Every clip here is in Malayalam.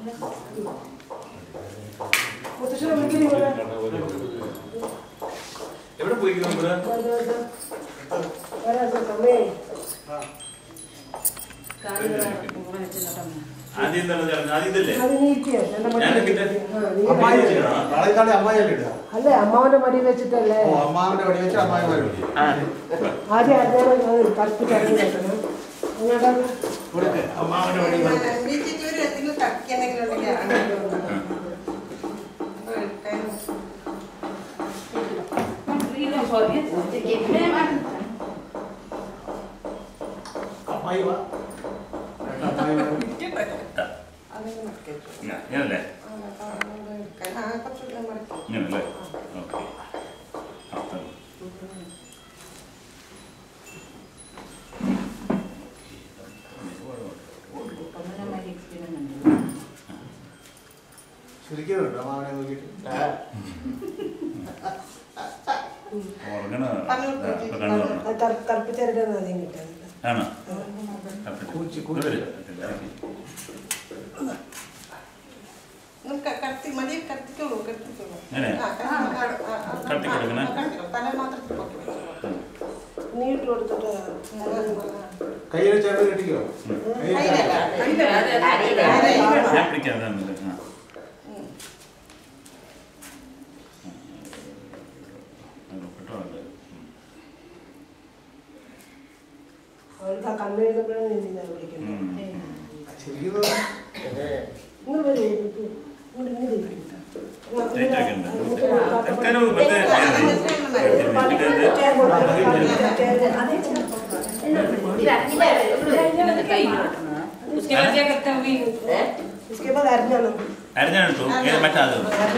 മുത്തശ്ശനെ വിളിക്കണി ഇവിടെ എവിടെ പോയി നമ്മള് വരാ സമയേ ആദ്യം എന്താണ് ചടങ്ങ്? ആദ്യം ഇതല്ലേ അത് നീ ഇരിക്കുക എന്റെ മടി ഞാൻ ഇരിക്കട്ടെ? ആ, നീ അമ്മായി ഇരിക്ക്. ചെയ്യണം. പാളയക്കാട് അമ്മായിയല്ലേ ഇടുക? അല്ലേ അമ്മാവന്റെ മടി വെച്ചിട്ടല്ലേ ഓ, അമ്മാവന്റെ വടി വെച്ച് അമ്മായിമാര് വിളിക്കും. ആദ്യം അദ്ദേഹം അത് കറുപ്പ് ചടങ്ങ് കേട്ടണം അങ്ങോട്ടാ കൊടുക്ക്. അമ്മാവന്റെ വടി കൊടുക്ക്. എന്തെങ്കിലും കറക്കി എന്തെങ്കിലും ഉണ്ടെങ്കിൽ അങ്ങനെ അമ്മായി വാ. രണ്ട് അമ്മായിമാര്. ഇങ്ങ- ഇങ്ങനല്ലേ ഇങ്ങനല്ലേ ഓക്കെ ആ തന്നെ. ചിരിക്കുന്നുണ്ടോ അമ്മാവനെ നോക്കിയിട്ട്? ഉറങ്ങണ പറഞ്ഞു ഇതാ, ഇപ്പൊ കണ്ണു തുറന്നു. കറുപ്പ് ചരടാണ് ആദ്യം കിട്ടുന്നത് ആണോ കൂച്ചി, ഇവിടെ കൂച്ചി. വരൂ. കത്തി മതി കത്തിക്കോളൂ കത്തിക്കോളൂ എങ്ങനെ? ആ, കത്തി- ആ, ആ, ആ, കത്തി കൊടുക്കണേ? ആ, കത്തിക്കോ. തല മാത്രം പൊക്കി വെച്ചോളൂ. നീട്ട് കൊടുത്തിട്ട് കയ്യിൽ ചേർത്ത് കെട്ടിക്കോ കയ്യിൽ കയ്യിലല്ല, ചേർത്ത്. കയ്യിലല്ല. അതെ, ഞാൻ പിടിക്കാം അതാണ് ഇത്. ആ. ഉം. അത് പെട്ടോണ്ട്. ഉം. അവർക്ക് ആ കണ്ണെഴുതുമ്പോഴാണ് നിന്നെ വിളിക്കുന്നത് ഉം. ചിരിക്കുന്നത് നിങ്ങൾ വരൂ ഇങ്ങോട്ട് ഇങ്ങോട്ട് ഇരിക്ക്. Tight ആക്കണ്ട. ഇങ്ങോട്ട് വാ. തൽക്കാലം ഒരു പത്ത് ആ, ഞാൻ അങ്ങനെ ഇത് ചെയ്യണം മതി. ഇത് ഇത് ചേർ കൊടുക്കണം. ചേർ കൊടുക്കണം. उसके बाद क्या करते होगी इसके बाद അരിഞ്ഞാണ് അരിഞ്ഞാണ് കേട്ടോ ഏത് മറ്റേ അത്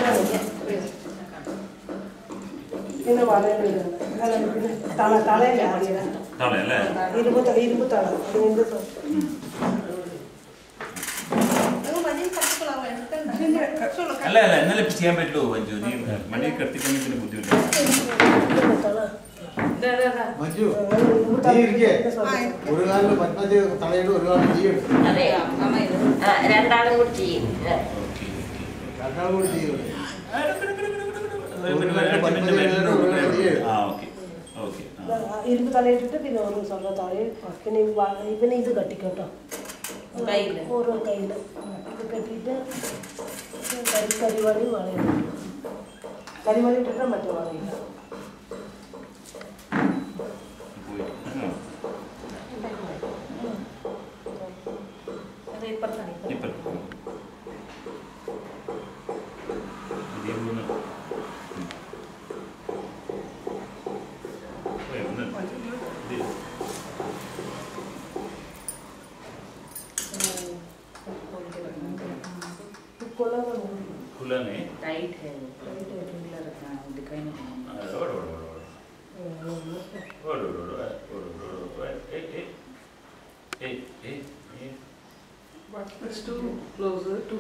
പിന്നെ വളരുന്നത് അല്ല പിന്നെ തള തളയല്ല അറിയാം തവളയല്ലേ ഇരുമ്പ് ത- ഇരുമ്പ് തള അതിന്റെ സ- നിങ്ങൾ മതി കത്തിക്കോളാം എടുക്കണ്ട. വെച്ചോളൂ. അല്ല അല്ല എന്നാലും ഇപ്പൊ ചെയ്യാൻ പറ്റുള്ളൂ മഞ്ജു നീ മടി കെട്ടിക്കഴിഞ്ഞാൽ പിന്നെ ബുദ്ധിമുട്ട് ഇരുമ്പ് തള दे दे दे മഞ്ജു ഇരുമ്പ് തള നീ ഇരിക്കേ ആ, ഒരു കാലിൽ പത്മജ് തലയിട്ട് ഒരു കാലിൽ നീ എടുക്കും अरे मामा इधर ആ, രണ്ടാളും കൂടി ചെയ്യും ഏ. ഓക്കെ രണ്ടാളും കൂടി ചെയ്യും ആ ഓക്കെ ഓക്കെ ആ, ഇരുമ്പ് തലയിട്ടിട്ട് പിന്നെ ഓരോ സ്വന്തം തളയും പിന്നെ ഈ വ- പിന്നെ ഇത് കട്ടിക്കോട്ടോ കയ്യില്? ഓരോ കയ്യിൽ ഇത് കെട്ടിയിട്ട് കരി കരിവാളി വളയും കരിവാളി ഇട്ടിട്ട് മറ്റേ വളയില്ല अरे ऊपर था नहीं ഇപ്പം ഇതേ മൂന്ന് ഏ, ഒന്ന് ഇത് കൊള്ളാൻ खुलाने टाइट है ढीला रखना है दिखाई नहीं ओड़ ओड़ ओड़ ओड़ ओड़ ओड़ ओड़ ओड़ ओड़ ए ए ए ए ए It's too closer to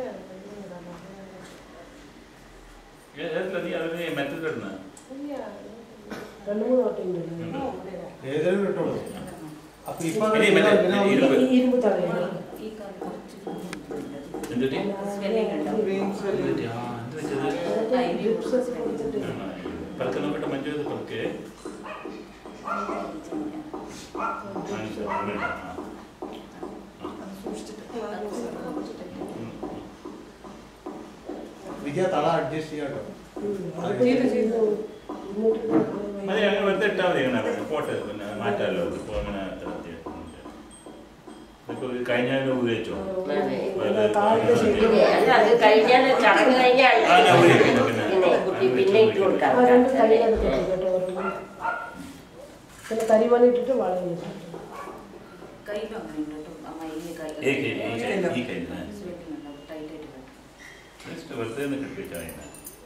ये ऐसा नहीं अरे मेथड करना രണ്ട് മൂന്ന് വട്ടം ഉണ്ട് ഏതെങ്കിലും കിട്ടുള്ളൂ അപ്പൊ ഇപ്പൊ ഇനി മറ്റേ പിന്നെ ഈ ഇരുമ്പ്. ഈ ഇരുമ്പ് തളയാണ് ഈ കാൽ കുറച്ച് എന്തുട്ടി സ്മെല്ലിംഗ് ഉണ്ടാവും എന്തുട്ടി ആ എന്ത് വെച്ചത് ലിപ്സൊക്കെ കൊടുത്തിട്ട് പതുക്കെ നോക്കട്ടെ മഞ്ജു ഇത് പതുക്കെ ആ, ശരി, അങ്ങനെ. ആ. വിജയ തള അഡ്ജസ്റ്റ് ചെയ്യാട്ടോ മതി അങ്ങനെ വെറുതെ ഇട്ടാൽ മതി അങ്ങനെ പോട്ടെ പിന്നെ മാറ്റാമല്ലോ ഇപ്പോൾ അങ്ങനെ ഇതാക്കി. ഇപ്പൊ ഇത് കഴിഞ്ഞാലും ഉപയോഗിച്ചോ താഴത്തെ ശരിക്കും അല്ല അത് കഴിഞ്ഞാൽ ചടങ്ങ് കഴിഞ്ഞാൽ ആ, ഞാൻ ഉപയോഗിക്കുന്നു, പിന്നെ. പിന്നെ കുട്ടി പിന്നെ ഇട്ട് കൊടുക്കാം ആ രണ്ട് കൈയാണ് കെട്ടിക്കോട്ടെ ഓരോന്നും പിന്നെ കരിവാളി ഇട്ടിട്ട് വളയും ഇട്ടിട്ട് കയ്യിലും അങ്ങനെ ഉണ്ട് കേട്ടോ അമ്മ ഈ കൈ ഈ കൈ ഈ കൈ ഈ കൈ സ്മെല്ലിംഗ് ഉണ്ടാവും ടൈറ്റ് ആയിട്ട് വെക്കണം ജസ്റ്റ് വെറുതെ ഒന്ന് കിട്ടിച്ചാൽ മതി.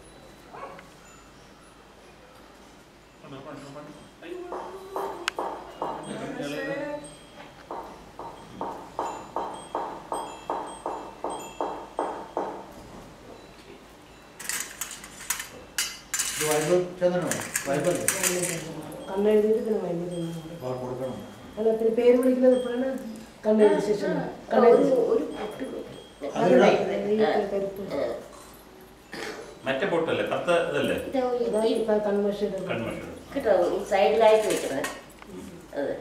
ഇത് വൈബ് ചന്ദ്രനോ വൈബല്ലേ കണ്ണെഴുതിയിട്ട് പിന്നെ വൈകുന്നേരം തിന്നുന്നുണ്ട്. അപ്പോൾ കൊടുക്കണം അല്ല പിന്നെ പേര് വിളിക്കുന്നത് എപ്പോഴാണ് കണ്ണെഴുതിയ ശേഷം കണ്ണെഴുതി ഒരു ഒരു കുട്ടി അതിടാം. ആ. മറ്റേ പൊട്ടല്ലേ കത്ത ഇതല്ലേ കൺവേർഷൻ കൺവെൻഷൻ കേട്ടോ ഈ സൈഡിലായിട്ട് വെക്കുന്നത് അത്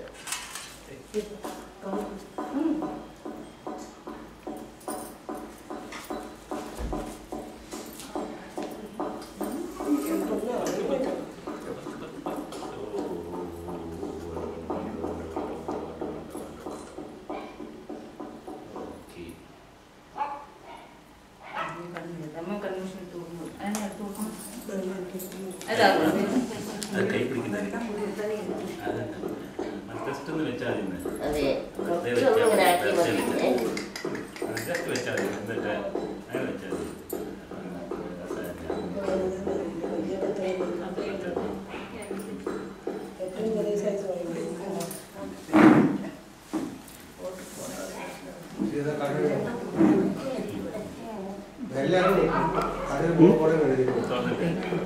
നമ്മൾ കൺവെൻഷൻ തോന്നുന്നു അതിനെ തോന്നുന്നു അത് കൈ പിടിക്കുന്നില്ല ജസ്റ്റ് ഒന്ന് വെച്ചാൽ മതി ഇന്ന്. അതെ വെറുതെ കുറച്ചൊന്നും ഇങ്ങനെ ആക്കി വെച്ചാൽ മതി മതി. ഏ? ജസ്റ്റ് വെച്ചാൽ മതി എന്നിട്ട് അങ്ങനെ വെച്ചാൽ മതി ഏറ്റവും ചെറിയ സൈസ് വാങ്ങി ഇതാ കണ്ണിൽ എല്ലാവരും കണ്ണിൽ മൂന്ന് കൂടെ എഴുതിയിട്ടുണ്ട്. തോന്നില്ലേ?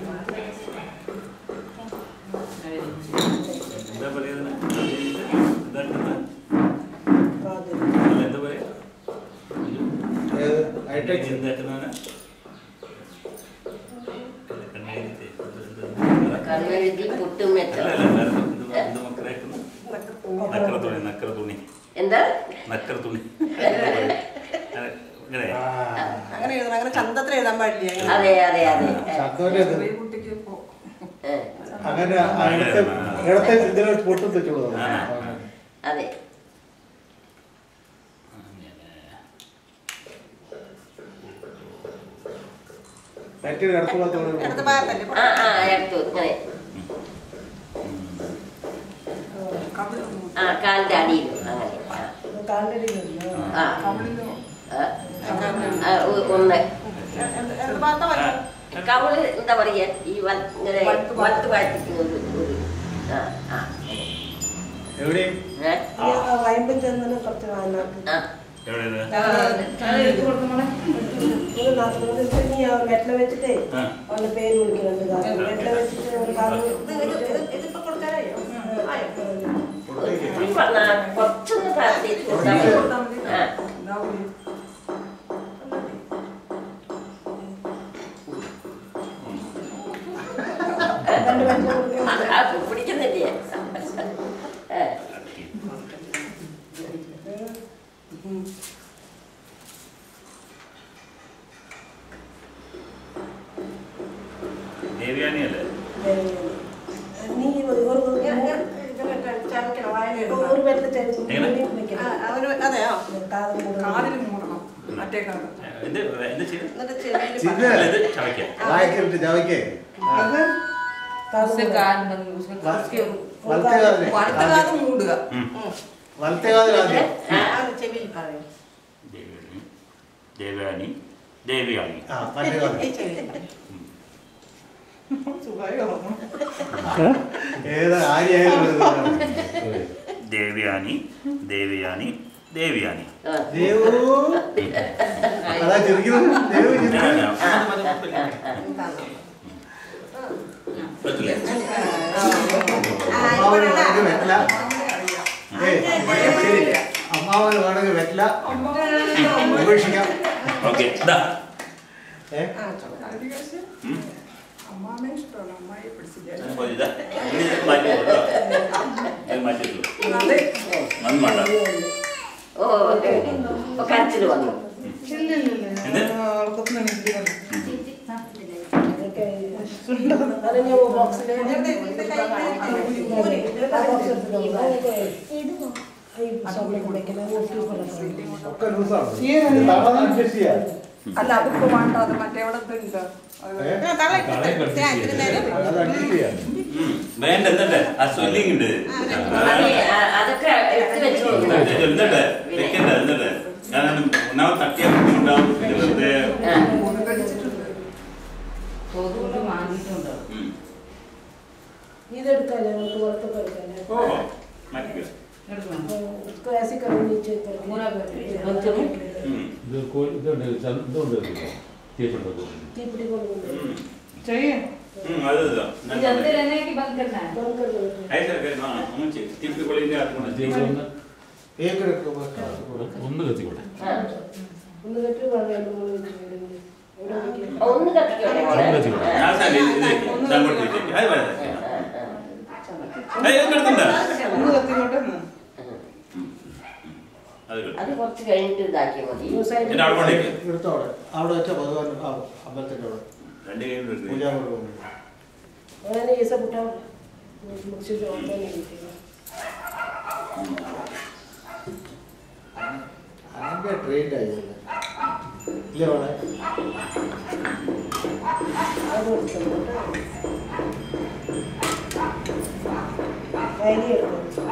എന്താ പറയുന്നത് എന്താ ഇടുന്നത്? അല്ല, എന്താ പറയാ ഏത്? ഹൈടെക്. എന്താ ഇടുന്നതാണ്? കണ്ണെഴുതി എന്താ? കണ്ണെഴുതി പുട്ടും അല്ല, വെച്ചത് അല്ല, വേറെ എന്ത് എന്ത് മക്കളായിരുന്നു? നക്കറ തുണി നക്കറ തുണി എന്താ നക്കറ തുണി അതെ, ഇങ്ങനെ ആ, അങ്ങനെ എഴുതണം അങ്ങനെ ചന്തത്തിൽ എഴുതാൻ പാടില്ല അങ്ങനെ. അതെ അതെ അതെ ശബ്ദമല്ലേ ഇത്? ഏ, അങ്ങനെ ആ ഇടത്തെ ഇടത്തെ ഇതിനെ പൊട്ടും തെറ്റുള്ളൂ ആ. അതെ മറ്റൊരു ഇടത്ത് ഭാഗത്തോടെ ഇടത് ഭാഗത്തല്ലേ ആ ആ എടുത്തു ഇങ്ങനെ ആ കാലിന്റെ അടിയിൽ അങ്ങനെ ആ. കാലിലടിയിലല്ലോ ആ ആ. ആ, ഒ- ഒന്ന് ഇടത് ഭാഗത്താ വലുത്. കവള് എന്താ പറയാ ഈ വൽ- ഇങ്ങനെ വലത്ത് ഭാഗത്ത്. വലത്ത് ഭാഗത്തേക്ക് ഒരു ഒരു ആ ആ എവിടെയും ഏ? വയമ്പൻ ചെന്നതിന് കുറച്ച് വാങ്ങാക്ക് ആ എവിടെയത് എടുത്തു കൊടുക്കുമ്പോളെ ഒരു നാട്ടിൽ നീ ആ വെറ്റില വെച്ചിട്ടേ ആ. അവന്റെ പേര് വിളിക്കുന്നുണ്ട് കാരണം വെറ്റില വെച്ചിട്ട് ഒരു കാരണം ഇത് ഇത് ഇത് ഇതിപ്പോ കൊടുക്കാനായോ ആയോ ഇത്തിരി പറഞ്ഞാ കുറച്ചൊന്ന് പ്രാർത്ഥിച്ച് കൊടുത്താൽ മതി ആ രണ്ട് വെറ്റില കൊടുക്കാൻ അത് അത് പിടിക്കുന്നില്ലേ ഏ. ദേവയാനിയല്ലേ നീ ഒരു ഒരു- ഞാൻ- ഞാൻ ഇതിലിട്ട് ചവയ്ക്കണം, വായിൽ ഇടണം. ഒരു വെറ്റില ചേർത്ത് എങ്ങനെ? ആ, അവര് അതെയോ കാതൽ കാതിൽ മൂടണം മറ്റേ കാത് എന്ത് എന്ത് ചെയ്ത് എന്നിട്ട് ചെവിയിൽ ചിന്ന. പണം. അല്ല, ഇത് ചവയ്ക്കാം വായിക്കിട്ട് ചവയ്ക്കേ അത് उससे कान बंद उसके उसके വലത്തെ കാതിലെ വലത്തെ കാത് മൂടുക ഉം. വലത്തെ കാതിൽ ആദ്യം ആ, ആ ചെവിയിൽ പറയും ദേവയാനി ദേവയാനി ദേവയാനി ആ മറ്റേ കാതിൽ ഈ ചെവിയിൽ പറയും. സുഖമായി ഉറങ്ങും ഏതാ ആര്യായാലും എഴുതുന്നതാണ്. ദേവയാനി ദേവയാനി ദേവയാനി ആ. ദേവു അതാ ചിരിക്കുന്നത് ദേവു ഞാൻ- ചിരിക്കുന്നത് ഞാൻ- ആ, അത് ആ, കുഴപ്പമില്ല. ആ, ആ. എന്താണോ? പറ്റില്ലേ? അമ്മാവന് വേണമെങ്കിൽ വെറ്റില ഏയ് ശരി അമ്മാവന് വേണമെങ്കിൽ വെറ്റില ഉപേക്ഷിക്കാം ഓക്കെ ഇതാ ഏ ആ, ചുമ. ഉം. അമ്മാമേ ഇഷ്ടമാണ് അമ്മായി പിടിച്ചില്ല ഞാൻ പോയി ഇതാ. ഇനി ഇത് മാറ്റി വെക്ക് കേട്ടോ. ഇത് മാറ്റി വെക്ക്. അതെ നന്ന് വേണ്ട. ഓ ഓ, കരച്ചിൽ വന്നു എന്ത്? കൊത്തുന്ന നിൽക്കുന്നത് അതൊക്കെ അത് ഞാൻ ബോക്സിൽ എവിടെ? ഇത് കയ്യിൽ ഊരി. ആ ബോക്സ് എടുത്തിട്ടുണ്ട് അതൊക്കെ ഈ സ്വർണ്ണം വെക്കുന്ന ഊട്ടി ഒക്കെ ലൂസാണ് അഡ്ജസ്റ്റ് ചെയ്യാം അല്ല അതിപ്പോ വേണ്ട അത് മറ്റേ അവിടെ ഉണ്ട് അത് ഏ? ആ, തള്ള ഇട്ടിട്ട് ഞാൻ ഇത്തിരി നേരം അത് അഡ്ജസ്റ്റ് ചെയ്യാം ഉം. വേണ്ട എന്നിട്ട് ആ സ്വെല്ലിംഗ് ഉണ്ട് അതെ ആ, അതൊക്കെ എടുത്ത് വെച്ചു എന്നിട്ട് എന്നിട്ട് വെക്കണ്ട എന്നിട്ട് കാരണം ഒന്നാമത് തട്ടിയാൽ ബുദ്ധിമുട്ടാവും ഇത് വെറുതെ ആ മുറുകടിച്ചിട്ടുണ്ട് തോതുകൊണ്ട് വാങ്ങിയിട്ടുണ്ടോ ഉം. ഇതെടുക്കാല്ലേ നമുക്ക് പുറത്തൊക്കെ എടുക്കാല്ലേ ഓ മാറ്റിക്കോ എടുക്കണം ऐसे करो नीचे पूरा बच्चों में? ഉം. ഇത് കോ- ഇതുണ്ട് ചന്ത- ഇതുണ്ട് തീപ്പുണ്ട് तीपड़ी को ഉം. ചെയ്യും ഉം, അത് ഇതാ. ഞാൻ जलते रहने की बंद करना है बंद कर दो ആയി സാർ, ആ, ഒന്നും ചെയ്യ്. തിരുപ്പതി കൊള്ളിന്റെ ആർക്കും ഒന്ന് ഏക്കറൊക്കെ ഒന്ന് കത്തിക്കോട്ടെ ആ. ഒന്ന് കെട്ടി പറഞ്ഞു രണ്ട് മൂന്ന് വെച്ച് എവിടെയെങ്കിലും. എവിടെ വെക്കാം? ഒന്ന് കത്തിക്കോട്ടെ മോളെ. ആ സാധനം ഇത് ഇത് വെക്ക്. ഇത് അങ്ങോട്ട് വെച്ചേക്ക്. അത് വേറെ വെക്കാം. അത് ഇതിന്റെ അടുത്തുണ്ടോ? ഒന്ന് കത്തിക്കോട്ടെ ഒന്ന്. അത് കിട്ടും. അത് കുറച്ച് കഴിഞ്ഞിട്ട് ഇതാക്കിയാൽ മതി ദിവസമായിട്ട് എന്നിട്ട് അവിടെ കൊണ്ടേക്ക്. എടുത്തോ അവിടെ അവിടെ വെച്ച ഭഗവാൻ ആ അമ്പലത്തിന്റെ അവിടെ രണ്ട് കൈയും എടുക്ക്. പൂജാമുറി പോകുന്നു അങ്ങനെ ഈ ദിവസം കുട്ടാ മുറിച്ച് ചോദിക്കാൻ കിട്ടിയത് അതിന്റെ ട്രെയിൻ ആയില്ലേ ഇല്ലേ അവിടെ അത് കൊടുക്കണം കൈലി എടുക്കണം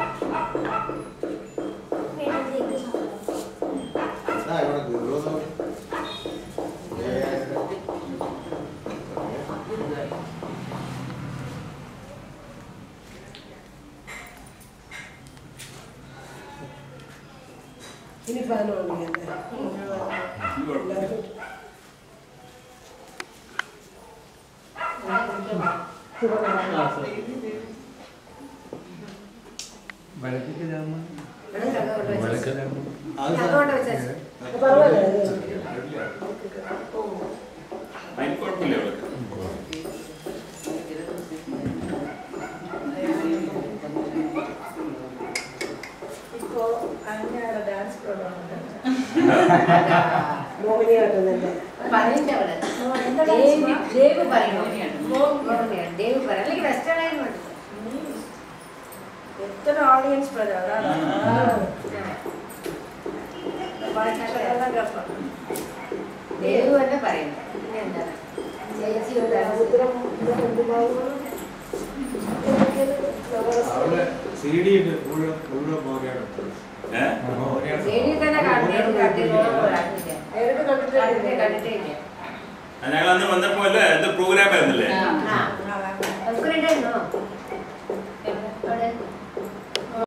ആ ഇവിടെ ഗുരുവെന്ന് ഇനി ഫാൻ ഓടിക്കല്ലേ അതിന് കുഴപ്പമില്ല അവൾക്ക്. ഇപ്പോ അങ്ങനെയാണ് ഡാൻസ് പ്രോഗ്രാം മോഹിനിയാട്ടം തന്നെ ദേവ് പറയണോ ദേവ് പറ അല്ലെങ്കിൽ വെസ്റ്റേൺ ആയിരുന്നു എത്ര ഓഡിയൻസ് പ്രജ അതാണ് ദേവ് തന്നെ പറയുന്നു പിന്നെ എന്താണ് ചേച്ചി ഒരു dance. ഉത്തരം കൊണ്ടുപോകുമ്പോൾ അവിടെ സി ഡി മുഴുവൻ മുഴുവൻ മോഹൻലാൽ ഏ? ദേവിയെ തന്നെ കണ്ടു കണ്ടില്ല നേരിട്ട് കണ്ടിട്ടില്ല കണ്ടിട്ടേ ഇല്ല അത് ഞങ്ങൾ അന്ന് വന്നപ്പോ അല്ലേ എന്ത് പ്രോഗ്രാം ആയിരുന്നില്ലേ നമുക്കുണ്ടായിരുന്നോ